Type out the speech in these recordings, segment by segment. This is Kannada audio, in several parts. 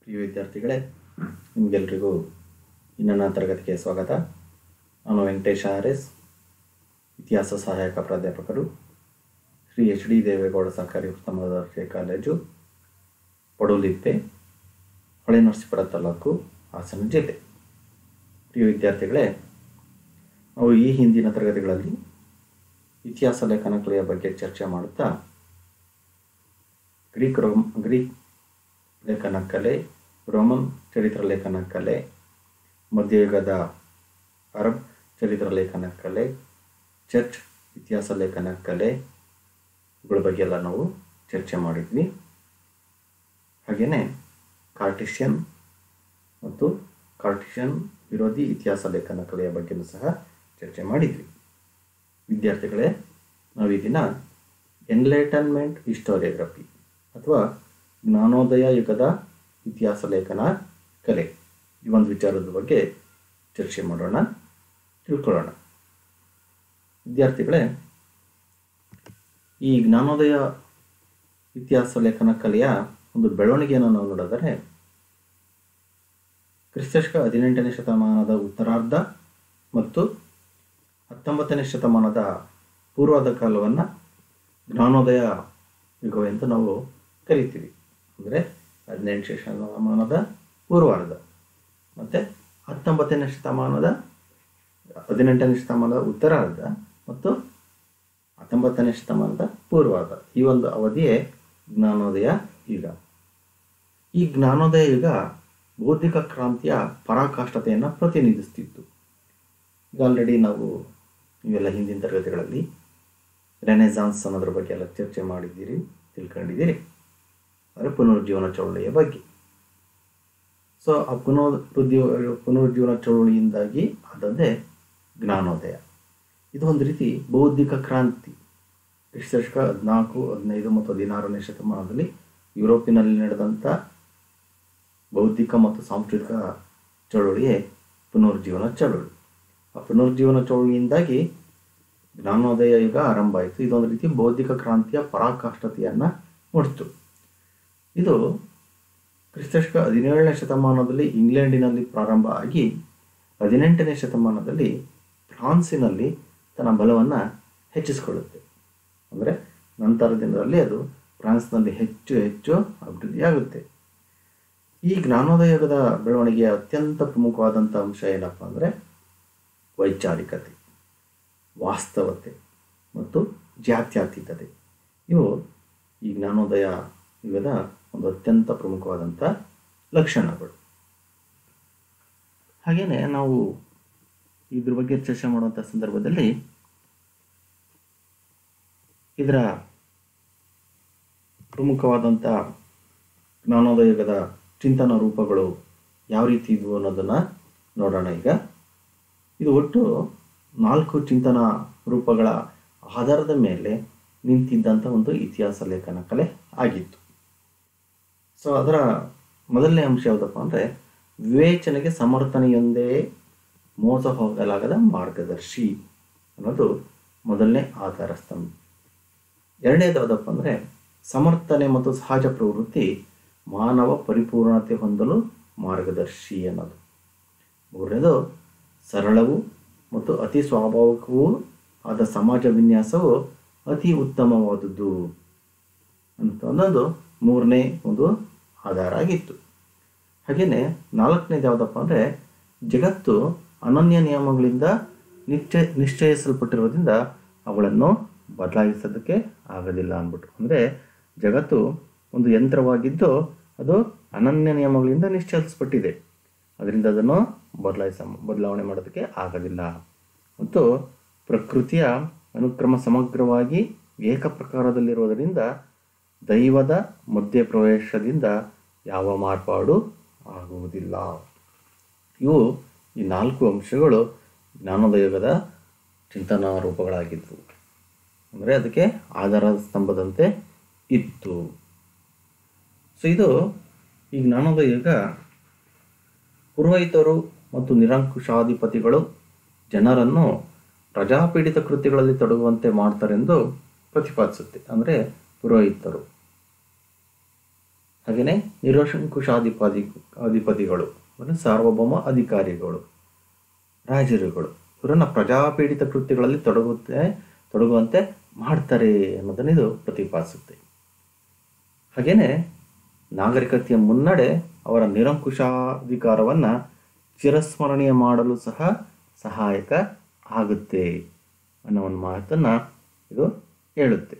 ಪ್ರಿಯ ವಿದ್ಯಾರ್ಥಿಗಳೇ ನಿಮಗೆಲ್ರಿಗೂ ಇನ್ನೊಂದು ತರಗತಿಗೆ ಸ್ವಾಗತ ನಾನು ವೆಂಕಟೇಶ ಆರ್ ಎಸ್ ಇತಿಹಾಸ ಸಹಾಯಕ ಪ್ರಾಧ್ಯಾಪಕರು ಶ್ರೀ ಎಚ್ ಡಿ ದೇವೇಗೌಡ ಸರ್ಕಾರಿ ಉತ್ತಮ ದರ್ಜೆ ಕಾಲೇಜು ಪಡುಲಿಪ್ಪೆ ಹೊಳೆ ನರಸೀಪುರ ತಾಲೂಕು ಹಾಸನ ಜಿಲ್ಲೆ ಪ್ರಿಯ ವಿದ್ಯಾರ್ಥಿಗಳೇ ನಾವು ಈ ಹಿಂದಿನ ತರಗತಿಗಳಲ್ಲಿ ಇತಿಹಾಸ ಲೇಖನ ಕಲೆಯ ಬಗ್ಗೆ ಚರ್ಚೆ ಮಾಡುತ್ತಾ ಗ್ರೀಕ್ ರೋಮ್ ಗ್ರೀಕ್ ಲೇಖನ ಕಲೆ ರೋಮನ್ ಚರಿತ್ರ ಲೇಖನ ಕಲೆ ಮಧ್ಯಯುಗದ ಅರಬ್ ಚರಿತ್ರ ಲೇಖನ ಕಲೆ ಚರ್ಚ್ ಇತಿಹಾಸ ಲೇಖನ ಕಲೆಗಳ ಬಗ್ಗೆ ಎಲ್ಲ ನಾವು ಚರ್ಚೆ ಮಾಡಿದ್ವಿ ಹಾಗೆಯೇ ಕಾರ್ಟಿಷಿಯನ್ ಮತ್ತು ಕಾರ್ಟಿಷಿಯನ್ ವಿರೋಧಿ ಇತಿಹಾಸ ಲೇಖನ ಕಲೆಯ ಬಗ್ಗೆಯೂ ಸಹ ಚರ್ಚೆ ಮಾಡಿದ್ವಿ ವಿದ್ಯಾರ್ಥಿಗಳೇ ನಾವು ಈ ದಿನ ಎನ್ಲೈಟನ್ಮೆಂಟ್ ಹಿಸ್ಟೋರಿಯೋಗ್ರಫಿ ಅಥವಾ ಜ್ಞಾನೋದಯ ಯುಗದ ಇತಿಹಾಸ ಲೇಖನ ಕಲೆ ಈ ಒಂದು ವಿಚಾರದ ಬಗ್ಗೆ ಚರ್ಚೆ ಮಾಡೋಣ ತಿಳ್ಕೊಳ್ಳೋಣ ವಿದ್ಯಾರ್ಥಿಗಳೇ ಈ ಜ್ಞಾನೋದಯ ಇತಿಹಾಸ ಲೇಖನ ಕಲೆಯ ಒಂದು ಬೆಳವಣಿಗೆಯನ್ನು ನಾವು ನೋಡಿದರೆ ಕ್ರಿಸ್ತಶಕ ಹದಿನೆಂಟನೇ ಶತಮಾನದ ಉತ್ತರಾರ್ಧ ಮತ್ತು ಹತ್ತೊಂಬತ್ತನೇ ಶತಮಾನದ ಪೂರ್ವದ ಕಾಲವನ್ನು ಜ್ಞಾನೋದಯ ಯುಗವೆಂದು ನಾವು ಕರಿತೀವಿ ಅಂದರೆ ಹದಿನೆಂಟನೇ ಶತಮಾನದ ಪೂರ್ವಾರ್ಧ ಮತ್ತು ಹತ್ತೊಂಬತ್ತನೇ ಶತಮಾನದ ಹದಿನೆಂಟನೇ ಶತಮಾನದ ಉತ್ತರಾರ್ಧ ಮತ್ತು ಹತ್ತೊಂಬತ್ತನೇ ಶತಮಾನದ ಪೂರ್ವಾರ್ಧ ಈ ಒಂದು ಅವಧಿಯೇ ಜ್ಞಾನೋದಯ ಯುಗ ಈ ಜ್ಞಾನೋದಯ ಯುಗ ಬೌದ್ಧಿಕ ಕ್ರಾಂತಿಯ ಪರಾಕಾಷ್ಠತೆಯನ್ನು ಪ್ರತಿನಿಧಿಸ್ತಿತ್ತು ಈಗ ಆಲ್ರೆಡಿ ನಾವು ಇವೆಲ್ಲ ಹಿಂದಿನ ತರಗತಿಗಳಲ್ಲಿ ರೆನೆಸಾನ್ಸ್ ಅನ್ನೋದ್ರ ಬಗ್ಗೆ ಎಲ್ಲ ಚರ್ಚೆ ಮಾಡಿದ್ದೀರಿ ತಿಳ್ಕೊಂಡಿದ್ದೀರಿ ಅಂದರೆ ಪುನರುಜ್ಜೀವನ ಚಳವಳಿಯ ಬಗ್ಗೆ ಸೊ ಆ ಪುನರುಜ್ಜೀವ ಪುನರುಜ್ಜೀವನ ಚಳವಳಿಯಿಂದಾಗಿ ಆದದ್ದೇ ಜ್ಞಾನೋದಯ ಇದು ಒಂದು ರೀತಿ ಬೌದ್ಧಿಕ ಕ್ರಾಂತಿ ಕ್ರಿಸ್ತಶಕ ಹದಿನಾಲ್ಕು ಹದಿನೈದು ಮತ್ತು ಹದಿನಾರನೇ ಶತಮಾನದಲ್ಲಿ ಯುರೋಪಿನಲ್ಲಿ ನಡೆದಂಥ ಬೌದ್ಧಿಕ ಮತ್ತು ಸಾಂಸ್ಕೃತಿಕ ಚಳವಳಿಯೇ ಪುನರುಜ್ಜೀವನ ಚಳವಳಿ ಆ ಪುನರುಜ್ಜೀವನ ಚಳವಳಿಯಿಂದಾಗಿ ಜ್ಞಾನೋದಯ ಯುಗ ಆರಂಭ ಆಯಿತು ಇದೊಂದು ರೀತಿ ಬೌದ್ಧಿಕ ಕ್ರಾಂತಿಯ ಪರಾಕಾಷ್ಠತೆಯನ್ನು ಮೂಡಿತು ಇದು ಕ್ರಿಸ್ತಶಕ ಹದಿನೇಳನೇ ಶತಮಾನದಲ್ಲಿ ಇಂಗ್ಲೆಂಡಿನಲ್ಲಿ ಪ್ರಾರಂಭ ಆಗಿ ಹದಿನೆಂಟನೇ ಶತಮಾನದಲ್ಲಿ ಫ್ರಾನ್ಸಿನಲ್ಲಿ ತನ್ನ ಬಲವನ್ನು ಹೆಚ್ಚಿಸಿಕೊಳ್ಳುತ್ತೆ ಅಂದರೆ ನಂತರದ ದಿನದಲ್ಲಿ ಅದು ಫ್ರಾನ್ಸ್ನಲ್ಲಿ ಹೆಚ್ಚು ಹೆಚ್ಚು ಅಭಿವೃದ್ಧಿಯಾಗುತ್ತೆ ಈ ಜ್ಞಾನೋದಯ ಯುಗದ ಬೆಳವಣಿಗೆಯ ಅತ್ಯಂತ ಪ್ರಮುಖವಾದಂಥ ಅಂಶ ಏನಪ್ಪ ಅಂದರೆ ವೈಚಾರಿಕತೆ ವಾಸ್ತವತೆ ಮತ್ತು ಜಾತ್ಯತೀತತೆ ಇವು ಈ ಜ್ಞಾನೋದಯ ಯುಗದ ಒಂದು ಅತ್ಯಂತ ಪ್ರಮುಖವಾದಂಥ ಲಕ್ಷಣಗಳು ಹಾಗೆಯೇ ನಾವು ಇದ್ರ ಬಗ್ಗೆ ಚರ್ಚೆ ಮಾಡುವಂಥ ಸಂದರ್ಭದಲ್ಲಿ ಇದರ ಪ್ರಮುಖವಾದಂಥ ಜ್ಞಾನೋದಯ ಯುಗದ ಚಿಂತನ ರೂಪಗಳು ಯಾವ ರೀತಿ ಇದ್ವು ಅನ್ನೋದನ್ನು ನೋಡೋಣ ಈಗ ಇದು ಒಟ್ಟು ನಾಲ್ಕು ಚಿಂತನ ರೂಪಗಳ ಆಧಾರದ ಮೇಲೆ ನಿಂತಿದ್ದಂಥ ಒಂದು ಇತಿಹಾಸ ಲೇಖನ ಕಲೆ ಆಗಿತ್ತು ಸೊ ಅದರ ಮೊದಲನೇ ಅಂಶ ಯಾವುದಪ್ಪ ಅಂದರೆ ವಿವೇಚನೆಗೆ ಸಮರ್ಥನೆಯೊಂದೇ ಮೋಸ ಹೋಗಲಾಗದ ಮಾರ್ಗದರ್ಶಿ ಅನ್ನೋದು ಮೊದಲನೇ ಆಧಾರ ಸ್ತಂಭ ಎರಡನೇದು ಯಾವುದಪ್ಪ ಅಂದರೆ ಸಮರ್ಥನೆ ಮತ್ತು ಸಹಜ ಪ್ರವೃತ್ತಿ ಮಾನವ ಪರಿಪೂರ್ಣತೆ ಹೊಂದಲು ಮಾರ್ಗದರ್ಶಿ ಅನ್ನೋದು ಮೂರನೇದು ಸರಳವು ಮತ್ತು ಅತಿ ಸ್ವಾಭಾವಿಕವೂ ಆದ ಸಮಾಜ ವಿನ್ಯಾಸವು ಅತಿ ಉತ್ತಮವಾದುದು ಅಂತ ಅನ್ನೋದು ಮೂರನೇ ಒಂದು ಆಧಾರ ಆಗಿತ್ತು ಹಾಗೆಯೇ ನಾಲ್ಕನೇದು ಯಾವುದಪ್ಪ ಅಂದರೆ ಜಗತ್ತು ಅನನ್ಯ ನಿಯಮಗಳಿಂದ ನಿಶ್ಚಯ ನಿಶ್ಚಯಿಸಲ್ಪಟ್ಟಿರೋದ್ರಿಂದ ಅವುಗಳನ್ನು ಬದಲಾಯಿಸೋದಕ್ಕೆ ಆಗೋದಿಲ್ಲ ಅಂದ್ಬಿಟ್ಟು ಅಂದರೆ ಜಗತ್ತು ಒಂದು ಯಂತ್ರವಾಗಿದ್ದು ಅದು ಅನನ್ಯ ನಿಯಮಗಳಿಂದ ನಿಶ್ಚಯಿಸಲ್ಪಟ್ಟಿದೆ ಅದರಿಂದ ಅದನ್ನು ಬದಲಾಯಿಸ ಬದಲಾವಣೆ ಮಾಡೋದಕ್ಕೆ ಆಗೋದಿಲ್ಲ ಮತ್ತು ಪ್ರಕೃತಿಯ ಅನುಕ್ರಮ ಸಮಗ್ರವಾಗಿ ಏಕಪ್ರಕಾರದಲ್ಲಿರುವುದರಿಂದ ದೈವದ ಮಧ್ಯಪ್ರವೇಶದಿಂದ ಯಾವ ಮಾರ್ಪಾಡು ಆಗುವುದಿಲ್ಲ ಇವು ಈ ನಾಲ್ಕು ಅಂಶಗಳು ಜ್ಞಾನೋದಯೋಗದ ಚಿಂತನಾ ರೂಪಗಳಾಗಿದ್ದವು ಅಂದರೆ ಅದಕ್ಕೆ ಆಧಾರದ ಸ್ತಂಭದಂತೆ ಇತ್ತು ಸೊ ಇದು ಈ ಜ್ಞಾನೋದಯ ಯುಗ ಪುರೋಹಿತರು ಮತ್ತು ನಿರಂಕುಶಾಧಿಪತಿಗಳು ಜನರನ್ನು ಪ್ರಜಾಪೀಡಿತ ಕೃತ್ಯಗಳಲ್ಲಿ ತೊಡಗುವಂತೆ ಮಾಡ್ತಾರೆಂದು ಪ್ರತಿಪಾದಿಸುತ್ತೆ ಅಂದರೆ ಪುರೋಹಿತರು ಹಾಗೆಯೇ ನಿರಂಕುಶಾಧಿಪತಿ ಅಧಿಪತಿಗಳು ಅಂದರೆ ಸಾರ್ವಭೌಮ ಅಧಿಕಾರಿಗಳು ರಾಜರುಗಳು ಇವರನ್ನು ಪ್ರಜಾಪೀಡಿತ ಕೃತ್ಯಗಳಲ್ಲಿ ತೊಡಗುತ್ತೆ ತೊಡಗುವಂತೆ ಮಾಡ್ತಾರೆ ಅನ್ನೋದನ್ನು ಇದು ಪ್ರತಿಪಾದಿಸುತ್ತೆ ಹಾಗೆಯೇ ನಾಗರಿಕತೆಯ ಮುನ್ನಡೆ ಅವರ ನಿರಂಕುಶಾಧಿಕಾರವನ್ನು ಚಿರಸ್ಮರಣೀಯ ಮಾಡಲು ಸಹ ಸಹಾಯಕ ಆಗುತ್ತೆ ಅನ್ನೋ ಒಂದು ಮಾತನ್ನು ಇದು ಹೇಳುತ್ತೆ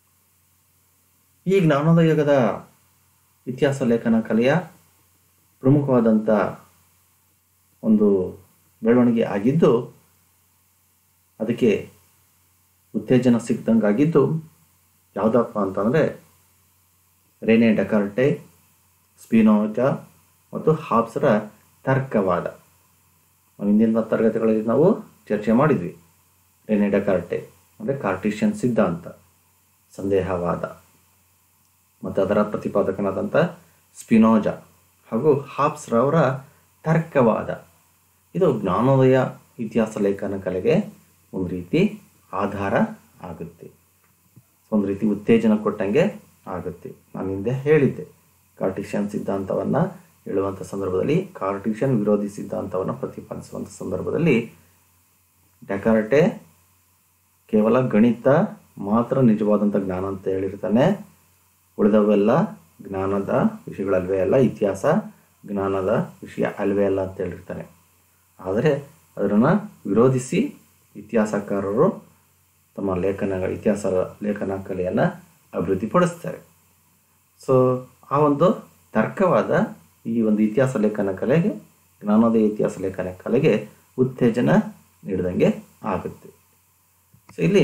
ಈ ಜ್ಞಾನೋದಯದ ಇತಿಹಾಸ ಲೇಖನ ಕಲೆಯ ಪ್ರಮುಖವಾದಂಥ ಒಂದು ಬೆಳವಣಿಗೆ ಆಗಿದ್ದು ಅದಕ್ಕೆ ಉತ್ತೇಜನ ಸಿಕ್ದಂಗಾಗಿದ್ದು ಯಾವುದಪ್ಪ ಅಂತಂದರೆ ರೇನೆ ಡೆಕಾರ್ಟೆ ಸ್ಪಿನೋಜ ಮತ್ತು ಹಾಬ್ಸರ ತರ್ಕವಾದ ನಾವು ಹಿಂದಿನ ತರಗತಿಗಳಲ್ಲಿ ನಾವು ಚರ್ಚೆ ಮಾಡಿದ್ವಿ ರೇನೆ ಡೆಕಾರ್ಟೆ ಅಂದರೆ ಕಾರ್ಟಿಷಿಯನ್ ಸಿದ್ಧಾಂತ ಸಂದೇಹವಾದ ಮತ್ತು ಅದರ ಪ್ರತಿಪಾದಕನಾದಂಥ ಸ್ಪಿನೋಜ ಹಾಗೂ ಹಾಬ್ಸ್ರವರ ತರ್ಕವಾದ ಇದು ಜ್ಞಾನೋದಯ ಇತಿಹಾಸ ಲೇಖನ ಕಲೆಗೆ ಒಂದು ರೀತಿ ಆಧಾರ ಆಗುತ್ತೆ ಒಂದು ರೀತಿ ಉತ್ತೇಜನ ಕೊಟ್ಟಂಗೆ ಆಗುತ್ತೆ ನಾನು ಹಿಂದೆ ಹೇಳಿದ್ದೆ ಕಾರ್ಟಿಷಿಯನ್ ಸಿದ್ಧಾಂತವನ್ನು ಹೇಳುವಂಥ ಸಂದರ್ಭದಲ್ಲಿ ಕಾರ್ಟಿಷಿಯನ್ ವಿರೋಧಿ ಸಿದ್ಧಾಂತವನ್ನು ಪ್ರತಿಪಾದಿಸುವಂಥ ಸಂದರ್ಭದಲ್ಲಿ ಡೆಕಾರ್ಟೆ ಕೇವಲ ಗಣಿತ ಮಾತ್ರ ನಿಜವಾದಂಥ ಜ್ಞಾನ ಅಂತ ಹೇಳಿರ್ತಾನೆ ಉಳಿದವೆಲ್ಲ ಜ್ಞಾನದ ವಿಷಯಗಳಲ್ವೇ ಅಲ್ಲ ಇತಿಹಾಸ ಜ್ಞಾನದ ವಿಷಯ ಅಲ್ವೇ ಅಲ್ಲ ಅಂತ ಹೇಳಿರ್ತಾನೆ ಆದರೆ ಅದನ್ನು ವಿರೋಧಿಸಿ ಇತಿಹಾಸಕಾರರು ತಮ್ಮ ಲೇಖನ ಇತಿಹಾಸ ಲೇಖನ ಕಲೆಯನ್ನು ಅಭಿವೃದ್ಧಿಪಡಿಸ್ತಾರೆ ಸೊ ಆ ಒಂದು ತರ್ಕವಾದ ಈ ಒಂದು ಇತಿಹಾಸ ಲೇಖನ ಕಲೆಗೆ ಜ್ಞಾನೋದಯ ಇತಿಹಾಸ ಲೇಖನ ಕಲೆಗೆ ಉತ್ತೇಜನ ನೀಡಿದಂಗೆ ಆಗುತ್ತೆ ಸೊ ಇಲ್ಲಿ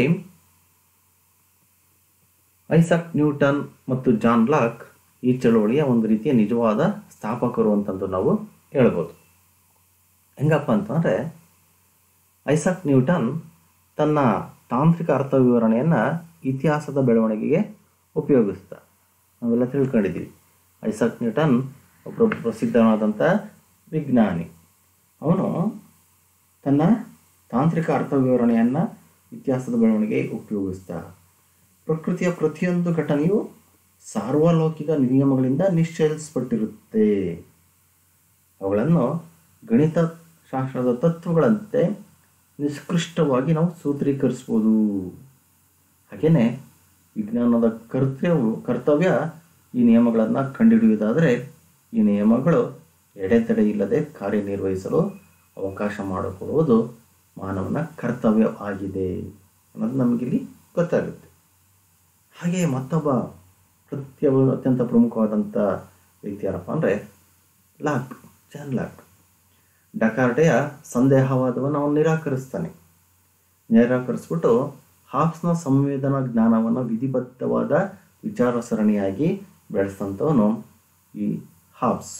ಐಸಾಕ್ ನ್ಯೂಟನ್ ಮತ್ತು ಜಾನ್ ಲಾಕ್ ಈ ಚಳುವಳಿಯ ಒಂದು ರೀತಿಯ ನಿಜವಾದ ಸ್ಥಾಪಕರು ಅಂತಂದು ನಾವು ಹೇಳ್ಬೋದು ಹೆಂಗಪ್ಪ ಅಂತಂದರೆ ಐಸಾಕ್ ನ್ಯೂಟನ್ ತನ್ನ ತಾಂತ್ರಿಕ ಅರ್ಥ ವಿವರಣೆಯನ್ನು ಇತಿಹಾಸದ ಬೆಳವಣಿಗೆಗೆ ಉಪಯೋಗಿಸ್ದ ನಾವೆಲ್ಲ ತಿಳ್ಕೊಂಡಿದ್ದೀವಿ ಐಸಾಕ್ ನ್ಯೂಟನ್ ಒಬ್ಬ ಪ್ರಸಿದ್ಧನಾದಂಥ ವಿಜ್ಞಾನಿ ಅವನು ತನ್ನ ತಾಂತ್ರಿಕ ಅರ್ಥ ವಿವರಣೆಯನ್ನು ಇತಿಹಾಸದ ಬೆಳವಣಿಗೆಗೆ ಉಪಯೋಗಿಸ್ದ ಪ್ರಕೃತಿಯ ಪ್ರತಿಯೊಂದು ಘಟನೆಯು ಸಾರ್ವಲೌಕಿಕ ನಿಯಮಗಳಿಂದ ನಿಶ್ಚಯಿಸಲ್ಪಟ್ಟಿರುತ್ತೆ ಅವುಗಳನ್ನು ಗಣಿತ ಶಾಸ್ತ್ರದ ತತ್ವಗಳಂತೆ ನಿಷ್ಕೃಷ್ಟವಾಗಿ ನಾವು ಸೂತ್ರೀಕರಿಸ್ಬೋದು ಹಾಗೆಯೇ ವಿಜ್ಞಾನದ ಕರ್ತವ್ಯವು ಕರ್ತವ್ಯ ಈ ನಿಯಮಗಳನ್ನು ಕಂಡುಹಿಡಿಯುವುದಾದರೆ ಈ ನಿಯಮಗಳು ಎಡೆತಡೆ ಇಲ್ಲದೆ ಕಾರ್ಯನಿರ್ವಹಿಸಲು ಅವಕಾಶ ಮಾಡಿಕೊಡುವುದು ಮಾನವನ ಕರ್ತವ್ಯ ಆಗಿದೆ ಅನ್ನೋದು ನಮಗಿಲ್ಲಿ ಗೊತ್ತಾಗುತ್ತೆ ಹಾಗೆಯೇ ಮತ್ತೊಬ್ಬ ಪ್ರತ್ಯ ಅತ್ಯಂತ ಪ್ರಮುಖವಾದಂಥ ವ್ಯಕ್ತಿ ಯಾರಪ್ಪ ಅಂದರೆ ಲಾಕ್ ಜಾನ್ ಲಾಕ್ ಡಕಾರ್ಟೆಯ ಸಂದೇಹವಾದವನ್ನು ಅವನು ನಿರಾಕರಿಸ್ತಾನೆ ನಿರಾಕರಿಸ್ಬಿಟ್ಟು ಹಾಬ್ಸ್ನ ಸಂವೇದನಾ ಜ್ಞಾನವನ್ನು ವಿಧಿಬದ್ಧವಾದ ವಿಚಾರ ಸರಣಿಯಾಗಿ ಬೆಳೆಸಿದಂಥವನು ಈ ಹಾಬ್ಸ್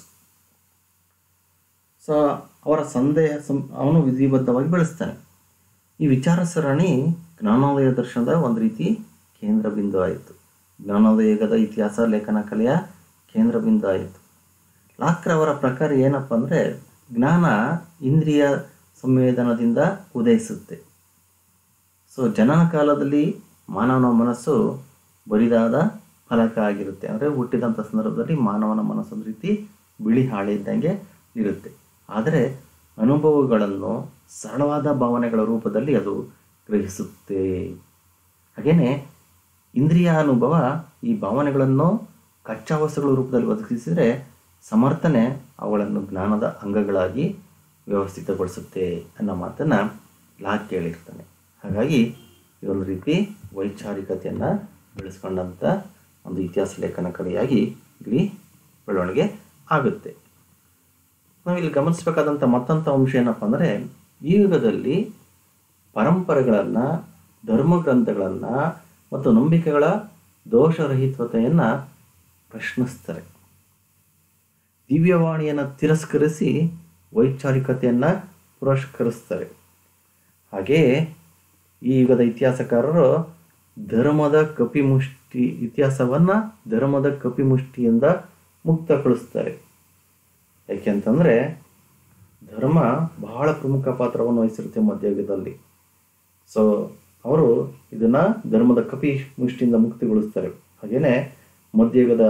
ಸೊ ಅವರ ಸಂದೇಹ ಸಂ ಅವನು ವಿಧಿಬದ್ಧವಾಗಿ ಬೆಳೆಸ್ತಾನೆ ಈ ವಿಚಾರ ಸರಣಿ ಜ್ಞಾನೋದಯ ದರ್ಶನದ ಒಂದು ರೀತಿ ಕೇಂದ್ರ ಬಿಂದು ಆಯಿತು ಜ್ಞಾನೋದಯದ ಇತಿಹಾಸ ಲೇಖನ ಕಲೆಯ ಕೇಂದ್ರ ಬಿಂದು ಆಯಿತು ಲಾಕ್ರವರ ಪ್ರಕಾರ ಏನಪ್ಪ ಅಂದರೆ ಜ್ಞಾನ ಇಂದ್ರಿಯ ಸಂವೇದನದಿಂದ ಉದಯಿಸುತ್ತೆ ಸೊ ಜನನ ಕಾಲದಲ್ಲಿ ಮಾನವನ ಮನಸ್ಸು ಬರಿದಾದ ಫಲಕ ಆಗಿರುತ್ತೆ ಅಂದರೆ ಹುಟ್ಟಿದಂಥ ಸಂದರ್ಭದಲ್ಲಿ ಮಾನವನ ಮನಸ್ಸು ಒಂದು ರೀತಿ ಬಿಳಿ ಹಾಳೆ ಇದ್ದಂಗೆ ಇರುತ್ತೆ ಆದರೆ ಅನುಭವಗಳನ್ನು ಸರಳವಾದ ಭಾವನೆಗಳ ರೂಪದಲ್ಲಿ ಅದು ಗ್ರಹಿಸುತ್ತೆ ಹಾಗೆಯೇ ಇಂದ್ರಿಯ ಅನುಭವ ಈ ಭಾವನೆಗಳನ್ನು ಕಚ್ಚಾ ವಸ್ತುಗಳ ರೂಪದಲ್ಲಿ ಒದಗಿಸಿದರೆ ಸಮರ್ಥನೆ ಅವುಗಳನ್ನು ಜ್ಞಾನದ ಅಂಗಗಳಾಗಿ ವ್ಯವಸ್ಥಿತಗೊಳಿಸುತ್ತೆ ಅನ್ನೋ ಮಾತನ್ನು ಲಾಕ್ ಕೇಳಿರ್ತಾನೆ ಹಾಗಾಗಿ ಇದೊಂದು ರೀತಿ ವೈಚಾರಿಕತೆಯನ್ನು ಬೆಳೆಸ್ಕೊಂಡಂಥ ಒಂದು ಇತಿಹಾಸ ಲೇಖನ ಕಲೆಯಾಗಿ ಇಲ್ಲಿ ಬೆಳವಣಿಗೆ ಆಗುತ್ತೆ ನಾವಿಲ್ಲಿ ಗಮನಿಸಬೇಕಾದಂಥ ಮತ್ತೊಂಥ ಅಂಶ ಏನಪ್ಪ ಅಂದರೆ ಈ ಯುಗದಲ್ಲಿ ಪರಂಪರೆಗಳನ್ನು ಧರ್ಮಗ್ರಂಥಗಳನ್ನು ಮತ್ತು ನಂಬಿಕೆಗಳ ದೋಷರಹಿತತೆಯನ್ನು ಪ್ರಶ್ನಿಸ್ತಾರೆ ದಿವ್ಯವಾಣಿಯನ್ನು ತಿರಸ್ಕರಿಸಿ ವೈಚಾರಿಕತೆಯನ್ನು ಪುರಸ್ಕರಿಸ್ತಾರೆ ಹಾಗೆಯೇ ಈ ಯುಗದ ಇತಿಹಾಸಕಾರರು ಧರ್ಮದ ಕಪಿಮುಷ್ಟಿ ಇತಿಹಾಸವನ್ನು ಧರ್ಮದ ಕಪಿಮುಷ್ಟಿಯಿಂದ ಮುಕ್ತಗೊಳಿಸ್ತಾರೆ ಯಾಕೆಂತಂದರೆ ಧರ್ಮ ಬಹಳ ಪ್ರಮುಖ ಪಾತ್ರವನ್ನು ವಹಿಸಿರುತ್ತೆ ಮಧ್ಯಯುಗದಲ್ಲಿ ಸೊ ಅವರು ಇದನ್ನು ಧರ್ಮದ ಕಪಿ ಮುಷ್ಟಿಯಿಂದ ಮುಕ್ತಿಗೊಳಿಸ್ತಾರೆ ಹಾಗೆಯೇ ಮಧ್ಯಯುಗದ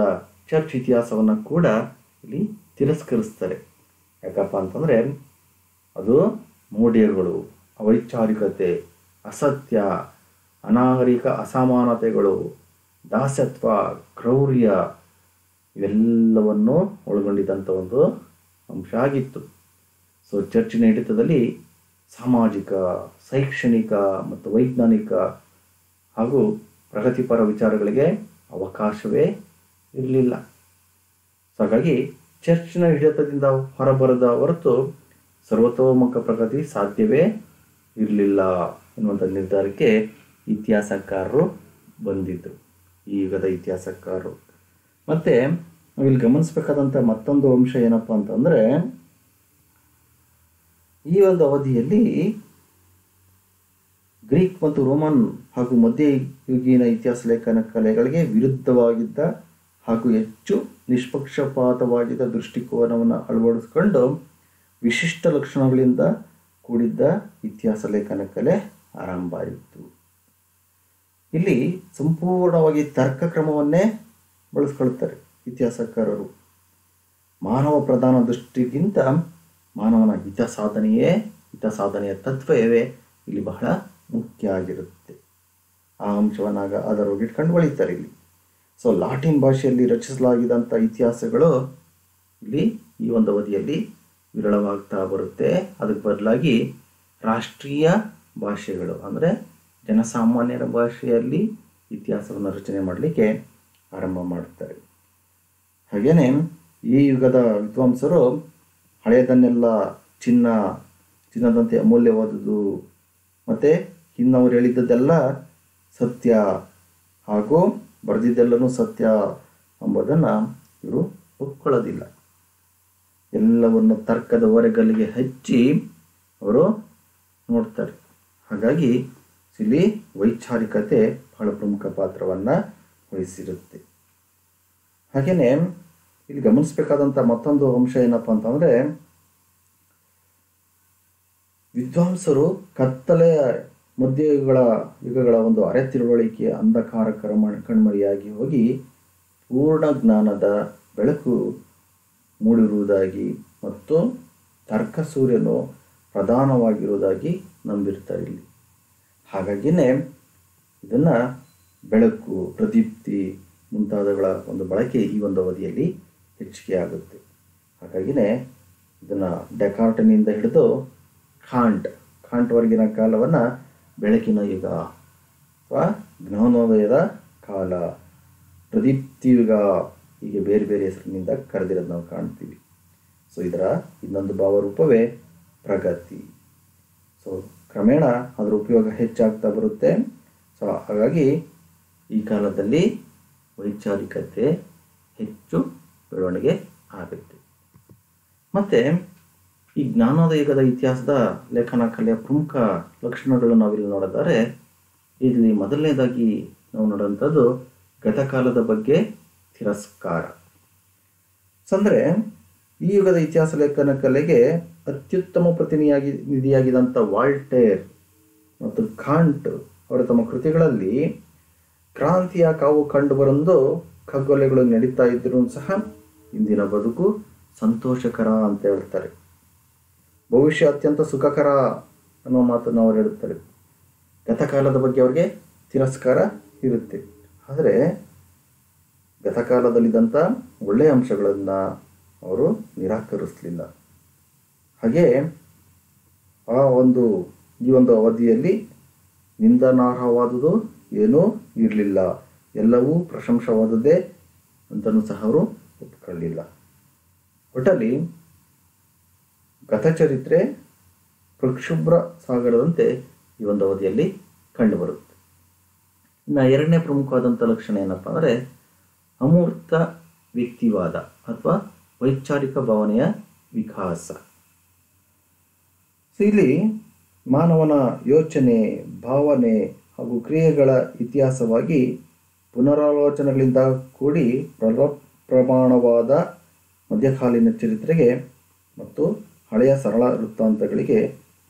ಚರ್ಚ್ ಇತಿಹಾಸವನ್ನು ಕೂಡ ಇಲ್ಲಿ ತಿರಸ್ಕರಿಸ್ತಾರೆ ಯಾಕಪ್ಪ ಅಂತಂದರೆ ಅದು ಮೌಢ್ಯಗಳು ಅವೈಚಾರಿಕತೆ ಅಸತ್ಯ ಅನಾಗರಿಕ ಅಸಮಾನತೆಗಳು ದಾಸತ್ವ ಕ್ರೌರ್ಯ ಇವೆಲ್ಲವನ್ನು ಒಳಗೊಂಡಿದ್ದಂಥ ಒಂದು ಅಂಶ ಆಗಿತ್ತು ಸೊ ಚರ್ಚಿನ ಹಿಡಿತದಲ್ಲಿ ಸಾಮಾಜಿಕ ಶೈಕ್ಷಣಿಕ ಮತ್ತು ವೈಜ್ಞಾನಿಕ ಹಾಗೂ ಪ್ರಗತಿಪರ ವಿಚಾರಗಳಿಗೆ ಅವಕಾಶವೇ ಇರಲಿಲ್ಲ ಸೊ ಹಾಗಾಗಿ ಚರ್ಚಿನ ಹಿಡಿತದಿಂದ ಹೊರಬರದ ಹೊರತು ಸರ್ವತೋಮುಖ ಪ್ರಗತಿ ಸಾಧ್ಯವೇ ಇರಲಿಲ್ಲ ಎನ್ನುವಂಥ ನಿರ್ಧಾರಕ್ಕೆ ಇತಿಹಾಸಕಾರರು ಬಂದಿದ್ದರು ಈ ಯುಗದ ಇತಿಹಾಸಕಾರರು ಮತ್ತು ನಾವಿಲ್ಲಿ ಗಮನಿಸಬೇಕಾದಂಥ ಮತ್ತೊಂದು ಅಂಶ ಏನಪ್ಪ ಅಂತಂದರೆ ಈ ಒಂದು ಅವಧಿಯಲ್ಲಿ ಗ್ರೀಕ್ ಮತ್ತು ರೋಮನ್ ಹಾಗೂ ಮಧ್ಯಯುಗೀನ ಇತಿಹಾಸ ಲೇಖನ ಕಲೆಗಳಿಗೆ ವಿರುದ್ಧವಾಗಿದ್ದ ಹಾಗೂ ಹೆಚ್ಚು ನಿಷ್ಪಕ್ಷಪಾತವಾಗಿದ್ದ ದೃಷ್ಟಿಕೋನವನ್ನು ಅಳವಡಿಸಿಕೊಂಡು ವಿಶಿಷ್ಟ ಲಕ್ಷಣಗಳಿಂದ ಕೂಡಿದ್ದ ಇತಿಹಾಸ ಲೇಖನ ಕಲೆ ಆರಂಭ ಆಯಿತು ಇಲ್ಲಿ ಸಂಪೂರ್ಣವಾಗಿ ತರ್ಕ ಕ್ರಮವನ್ನೇ ಬಳಸ್ಕೊಳ್ತಾರೆ ಇತಿಹಾಸಕಾರರು ಮಾನವ ಪ್ರಧಾನ ದೃಷ್ಟಿಗಿಂತ ಮಾನವನ ಹಿತ ಸಾಧನೆಯೇ ಹಿತ ಸಾಧನೆಯ ತತ್ವವೇ ಇಲ್ಲಿ ಬಹಳ ಮುಖ್ಯ ಆಗಿರುತ್ತೆ ಆ ಅಂಶವನ್ನಾಗ ಅದರೊಳಗೆ ಇಟ್ಕೊಂಡು ಹೊಳಿತಾರೆ ಇಲ್ಲಿ ಸೊ ಲಾಟಿನ್ ಭಾಷೆಯಲ್ಲಿ ರಚಿಸಲಾಗಿದಂಥ ಇತಿಹಾಸಗಳು ಇಲ್ಲಿ ಈ ಒಂದು ಅವಧಿಯಲ್ಲಿ ವಿರಳವಾಗ್ತಾ ಬರುತ್ತೆ ಅದಕ್ಕೆ ಬದಲಾಗಿ ರಾಷ್ಟ್ರೀಯ ಭಾಷೆಗಳು ಅಂದರೆ ಜನಸಾಮಾನ್ಯರ ಭಾಷೆಯಲ್ಲಿ ಇತಿಹಾಸವನ್ನು ರಚನೆ ಮಾಡಲಿಕ್ಕೆ ಆರಂಭ ಮಾಡ್ತಾರೆ ಹಾಗೆಯೇ ಈ ಯುಗದ ವಿದ್ವಾಂಸರು ಹಳೆಯದನ್ನೆಲ್ಲ ಚಿನ್ನ ಚಿನ್ನದಂತೆ ಅಮೂಲ್ಯವಾದುದು ಮತ್ತು ಇನ್ನವರು ಹೇಳಿದ್ದದ್ದೆಲ್ಲ ಸತ್ಯ ಹಾಗೂ ಬರೆದಿದ್ದೆಲ್ಲನೂ ಸತ್ಯ ಎಂಬುದನ್ನು ಇವರು ಒಪ್ಕೊಳ್ಳೋದಿಲ್ಲ ಎಲ್ಲವನ್ನು ತರ್ಕದ ಹೊರಗಲ್ಲಿಗೆ ಹಚ್ಚಿ ಅವರು ನೋಡ್ತಾರೆ ಹಾಗಾಗಿ ಇಲ್ಲಿ ವೈಚಾರಿಕತೆ ಬಹಳ ಪ್ರಮುಖ ಪಾತ್ರವನ್ನು ವಹಿಸಿರುತ್ತೆ ಹಾಗೆಯೇ ಇಲ್ಲಿ ಗಮನಿಸಬೇಕಾದಂಥ ಮತ್ತೊಂದು ಅಂಶ ಏನಪ್ಪ ಅಂತಂದರೆ ವಿದ್ವಾಂಸರು ಕತ್ತಲೆಯ ಮಧ್ಯಯುಗಗಳ ಯುಗಗಳ ಒಂದು ಅರೆ ತಿಳುವಳಿಕೆಯ ಅಂಧಕಾರ ಕರ್ಮ ಕಣ್ಮರೆಯಾಗಿ ಹೋಗಿ ಪೂರ್ಣ ಜ್ಞಾನದ ಬೆಳಕು ಮೂಡಿರುವುದಾಗಿ ಮತ್ತು ತರ್ಕ ಸೂರ್ಯನು ಪ್ರಧಾನವಾಗಿರುವುದಾಗಿ ನಂಬಿರ್ತಾರೆ ಇಲ್ಲಿ ಹಾಗಾಗಿನೇ ಇದನ್ನು ಬೆಳಕು ಪ್ರದೀಪ್ತಿ ಮುಂತಾದವುಗಳ ಒಂದು ಬಳಕೆ ಈ ಒಂದು ಅವಧಿಯಲ್ಲಿ ಹೆಚ್ಚಿಗೆ ಆಗುತ್ತೆ ಹಾಗಾಗಿನೇ ಇದನ್ನು ಡೆಕಾರ್ಟನಿಂದ ಹಿಡಿದು ಖಾಂಟ್ ಖಾಂಟ್ವರೆಗಿನ ಕಾಲವನ್ನು ಬೆಳಕಿನ ಯುಗ ಅಥವಾ ಜ್ಞಾನೋದಯದ ಕಾಲ ಪ್ರದೀಪ್ತಿ ಯುಗ ಹೀಗೆ ಬೇರೆ ಬೇರೆ ಹೆಸರಿನಿಂದ ಕರೆದಿರೋದು ನಾವು ಕಾಣ್ತೀವಿ ಸೊ ಇದರ ಇನ್ನೊಂದು ಭಾವರೂಪವೇ ಪ್ರಗತಿ ಸೊ ಕ್ರಮೇಣ ಅದರ ಉಪಯೋಗ ಹೆಚ್ಚಾಗ್ತಾ ಬರುತ್ತೆ ಸೊ ಹಾಗಾಗಿ ಈ ಕಾಲದಲ್ಲಿ ವೈಚಾರಿಕತೆ ಹೆಚ್ಚು ಬೆಳವಣಿಗೆ ಆಗುತ್ತೆ ಮತ್ತು ಈ ಜ್ಞಾನೋದಯದ ಇತಿಹಾಸದ ಲೇಖನ ಕಲೆಯ ಪ್ರಮುಖ ಲಕ್ಷಣಗಳು ನಾವಿಲ್ಲಿ ನೋಡಿದರೆ ಇಲ್ಲಿ ಮೊದಲನೇದಾಗಿ ನಾವು ನೋಡುವಂಥದ್ದು ಗತಕಾಲದ ಬಗ್ಗೆ ತಿರಸ್ಕಾರ ಅಂದರೆ ಈ ಯುಗದ ಇತಿಹಾಸ ಲೇಖನ ಕಲೆಗೆ ಅತ್ಯುತ್ತಮ ಪ್ರತಿನಿಯಾಗಿ ನಿಧಿಯಾಗಿದ್ದಂಥ ವಾಲ್ಟೇರ್ ಮತ್ತು ಕಾಂಟ್ ಅವರ ತಮ್ಮ ಕೃತಿಗಳಲ್ಲಿ ಕ್ರಾಂತಿಯ ಕಾವು ಕಂಡುಬರಂದು ಖಗ್ಗೊಲೆಗಳು ನಡೀತಾ ಇದ್ರೂ ಸಹ ಇಂದಿನ ಬದುಕು ಸಂತೋಷಕರ ಅಂತ ಹೇಳ್ತಾರೆ ಭವಿಷ್ಯ ಅತ್ಯಂತ ಸುಖಕರ ಅನ್ನೋ ಮಾತನ್ನು ಅವರು ಹೇಳುತ್ತಾರೆ ಗತಕಾಲದ ಬಗ್ಗೆ ಅವರಿಗೆ ತಿರಸ್ಕಾರ ಇರುತ್ತೆ ಆದರೆ ಗತಕಾಲದಲ್ಲಿದ್ದಂಥ ಒಳ್ಳೆಯ ಅಂಶಗಳನ್ನು ಅವರು ನಿರಾಕರಿಸಲಿಲ್ಲ ಹಾಗೆ ಆ ಒಂದು ಈ ಒಂದು ಅವಧಿಯಲ್ಲಿ ನಿಂದನಾರ್ಹವಾದುದು ಏನೂ ಇರಲಿಲ್ಲ ಎಲ್ಲವೂ ಪ್ರಶಂಸವಾದದ್ದೇ ಅಂತಲೂ ಸಹ ಅವರು ಒಪ್ಕೊಳ್ಳಿಲ್ಲ ಒಟ್ಟಲ್ಲಿ ಗತಚರಿತ್ರೆ ಪ್ರಕ್ಷುಬ್ರ ಸಾಗರದಂತೆ ಈ ಒಂದು ಅವಧಿಯಲ್ಲಿ ಕಂಡುಬರುತ್ತೆ ಇನ್ನು ಎರಡನೇ ಪ್ರಮುಖವಾದಂಥ ಲಕ್ಷಣ ಏನಪ್ಪ ಅಂದರೆ ಅಮೂರ್ತ ವ್ಯಕ್ತಿವಾದ ಅಥವಾ ವೈಚಾರಿಕ ಭಾವನೆಯ ವಿಕಾಸ ಸೊ ಇಲ್ಲಿ ಮಾನವನ ಯೋಚನೆ ಭಾವನೆ ಹಾಗೂ ಕ್ರಿಯೆಗಳ ಇತಿಹಾಸವಾಗಿ ಪುನರಾಲೋಚನೆಗಳಿಂದ ಕೂಡಿ ಪ್ರ ಪ್ರಮಾಣವಾದ ಮಧ್ಯಕಾಲೀನ ಚರಿತ್ರೆಗೆ ಮತ್ತು ಹಳೆಯ ಸರಳ ವೃತ್ತಾಂತಗಳಿಗೆ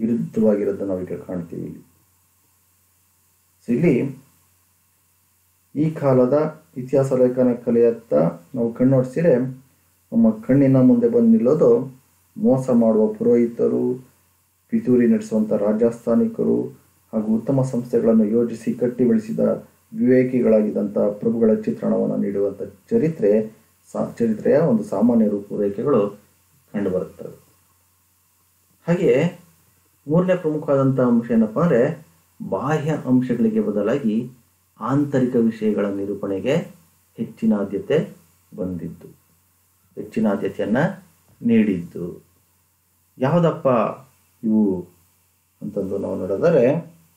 ವಿರುದ್ಧವಾಗಿರೋದನ್ನು ನಾವೀಗ ಕಾಣ್ತೀವಿ ಇಲ್ಲಿ ಸೊ ಇಲ್ಲಿ ಈ ಕಾಲದ ಇತಿಹಾಸ ಲೇಖನ ಕಲೆಯತ್ತ ನಾವು ಕಣ್ಣೋಡಿಸಿದರೆ ನಮ್ಮ ಕಣ್ಣಿನ ಮುಂದೆ ಬಂದು ನಿಲ್ಲೋದು ಮೋಸ ಮಾಡುವ ಪುರೋಹಿತರು ಪಿತೂರಿ ನಡೆಸುವಂಥ ರಾಜಸ್ಥಾನಿಕರು ಹಾಗೂ ಉತ್ತಮ ಸಂಸ್ಥೆಗಳನ್ನು ಯೋಜಿಸಿ ಕಟ್ಟಿ ಬೆಳೆಸಿದ ವಿವೇಕಿಗಳಾಗಿದ್ದಂಥ ಪ್ರಭುಗಳ ಚಿತ್ರಣವನ್ನು ನೀಡುವಂಥ ಚರಿತ್ರೆ ಸಾ ಚರಿತ್ರೆಯ ಒಂದು ಸಾಮಾನ್ಯ ರೂಪುರೇಖೆಗಳು ಕಂಡುಬರುತ್ತವೆ ಹಾಗೆ ಮೂರನೇ ಪ್ರಮುಖವಾದಂಥ ಅಂಶ ಏನಪ್ಪ ಅಂದರೆ ಬಾಹ್ಯ ಅಂಶಗಳಿಗೆ ಬದಲಾಗಿ ಆಂತರಿಕ ವಿಷಯಗಳ ನಿರೂಪಣೆಗೆ ಹೆಚ್ಚಿನ ಆದ್ಯತೆ ಬಂದಿದ್ದು ಹೆಚ್ಚಿನ ಆದ್ಯತೆಯನ್ನು ನೀಡಿದ್ದು ಯಾವುದಪ್ಪ ಇವು ಅಂತಂದು ನಾವು ನೋಡಿದರೆ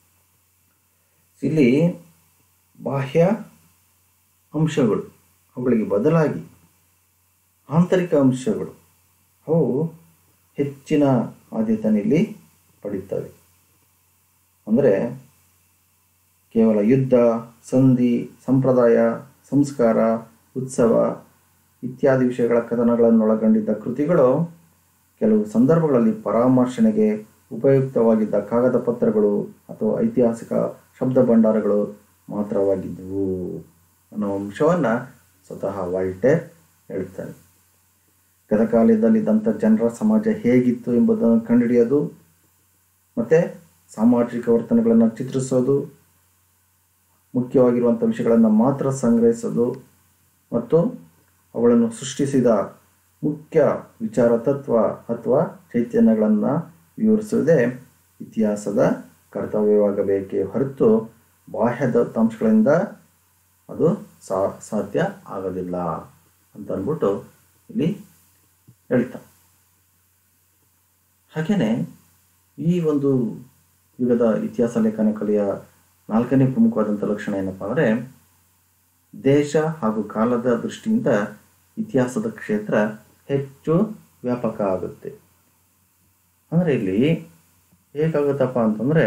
ಇಲ್ಲಿ ಬಾಹ್ಯ ಅಂಶಗಳು ಅವುಗಳಿಗೆ ಬದಲಾಗಿ ಆಂತರಿಕ ಅಂಶಗಳು ಅವು ಹೆಚ್ಚಿನ ಆದ್ಯತೆಯನ್ನು ಇಲ್ಲಿ ಪಡೀತವೆ ಅಂದರೆ ಕೇವಲ ಯುದ್ಧ ಸಂಧಿ ಸಂಪ್ರದಾಯ ಸಂಸ್ಕಾರ ಉತ್ಸವ ಇತ್ಯಾದಿ ವಿಷಯಗಳ ಕಥನಗಳನ್ನು ಒಳಗೊಂಡಿದ್ದ ಕೃತಿಗಳು ಕೆಲವು ಸಂದರ್ಭಗಳಲ್ಲಿ ಪರಾಮರ್ಶನೆಗೆ ಉಪಯುಕ್ತವಾಗಿದ್ದ ಕಾಗದ ಪತ್ರಗಳು ಅಥವಾ ಐತಿಹಾಸಿಕ ಶಬ್ದ ಭಂಡಾರಗಳು ಮಾತ್ರವಾಗಿದ್ದವು ಅನ್ನೋ ಅಂಶವನ್ನು ಸ್ವತಃ ವಾಲ್ಟೇರ್ ಹೇಳ್ತಾನೆ ಗತಕಾಲದಲ್ಲಿದ್ದಂಥ ಜನರ ಸಮಾಜ ಹೇಗಿತ್ತು ಎಂಬುದನ್ನು ಕಂಡುಹಿಡಿಯೋದು ಮತ್ತು ಸಾಮಾಜಿಕ ವರ್ತನೆಗಳನ್ನು ಚಿತ್ರಿಸೋದು ಮುಖ್ಯವಾಗಿರುವಂಥ ವಿಷಯಗಳನ್ನು ಮಾತ್ರ ಸಂಗ್ರಹಿಸೋದು ಮತ್ತು ಅವುಗಳನ್ನು ಸೃಷ್ಟಿಸಿದ ಮುಖ್ಯ ವಿಚಾರ ತತ್ವ ಅಥವಾ ಚೈತನ್ಯಗಳನ್ನು ವಿವರಿಸುವುದೇ ಇತಿಹಾಸದ ಕರ್ತವ್ಯವಾಗಬೇಕೇ ಹೊರತು ಬಾಹ್ಯ ದತ್ತಾಂಶಗಳಿಂದ ಅದು ಸಾ ಸಾಧ್ಯ ಆಗೋದಿಲ್ಲ ಅಂತ ಅಂದ್ಬಿಟ್ಟು ಇಲ್ಲಿ ಹೇಳ್ತಾ ಹಾಗೆಯೇ ಈ ಒಂದು ಯುಗದ ಇತಿಹಾಸ ಲೇಖನ ಕಲೆಯ ನಾಲ್ಕನೇ ಪ್ರಮುಖವಾದಂಥ ಲಕ್ಷಣ ಏನಪ್ಪ ಅಂದರೆ ದೇಶ ಹಾಗೂ ಕಾಲದ ದೃಷ್ಟಿಯಿಂದ ಇತಿಹಾಸದ ಕ್ಷೇತ್ರ ಹೆಚ್ಚು ವ್ಯಾಪಕ ಆಗುತ್ತೆ ಅಂದರೆ ಇಲ್ಲಿ ಹೇಗಾಗುತ್ತಪ್ಪ ಅಂತಂದರೆ